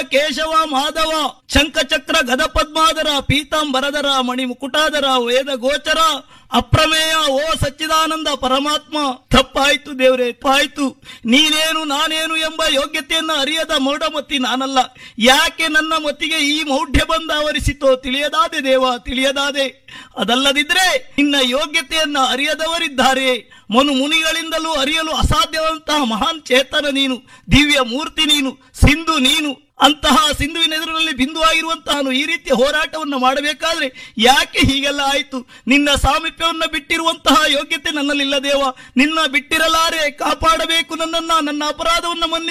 ಕೇಶವ ಮಾಧವ ಶಂಖಚಕ್ರ ಗದ ಪದ್ಮಾಧರ ಪೀತಾಂಬರಧರ ಮಣಿ ಮುಕುಟಾಧರ ವೇದ ಗೋಚರ ಅಪ್ರಮೇಯ ಓ ಸಚ್ಚಿದಾನಂದ ಪರಮಾತ್ಮ ತಪ್ಪಾಯ್ತು ದೇವ್ರೆ ತಪ್ಪಾಯ್ತು ನೀನೇನು ನಾನೇನು ಎಂಬ ಯೋಗ್ಯತೆಯನ್ನ ಅರಿಯದ ಮೌಢಮತಿ ನಾನಲ್ಲ ಯಾಕೆ ನನ್ನ ಮತಿಗೆ ಈ ಮೌಢ್ಯ ಬಂದ ಆವರಿಸಿತೋ ತಿಳಿಯದಾದೆ ದೇವ ತಿಳಿಯದಾದೆ ಅದಲ್ಲದಿದ್ರೆ ನಿನ್ನ ಯೋಗ್ಯತೆಯನ್ನ ಅರಿಯದವರಿದ್ದಾರೆ ಮನು ಮುನಿಗಳಿಂದಲೂ ಅರಿಯಲು ಅಸಾಧ್ಯವಂತಹ ಮಹಾನ್ ಚೇತನ ನೀನು ದಿವ್ಯ ಮೂರ್ತಿ ನೀನು ಸಿಂಧು ನೀನು ಅಂತಹ ಸಿಂಧುವಿನ ಎದುರಿನಲ್ಲಿ ಬಿಂದುವಾಗಿರುವಂತಹ ಈ ರೀತಿಯ ಹೋರಾಟವನ್ನು ಮಾಡಬೇಕಾದ್ರೆ ಯಾಕೆ ಹೀಗೆಲ್ಲ ಆಯಿತು ನಿನ್ನ ಸಾಮೀಪ್ಯವನ್ನು ಬಿಟ್ಟಿರುವಂತಹ ಯೋಗ್ಯತೆ ನನ್ನಲ್ಲಿಲ್ಲ ದೇವ ನಿನ್ನ ಬಿಟ್ಟಿರಲಾರೆ ಕಾಪಾಡಬೇಕು ನನ್ನನ್ನ ನನ್ನ ಅಪರಾಧವನ್ನು ಮನ್ನಿ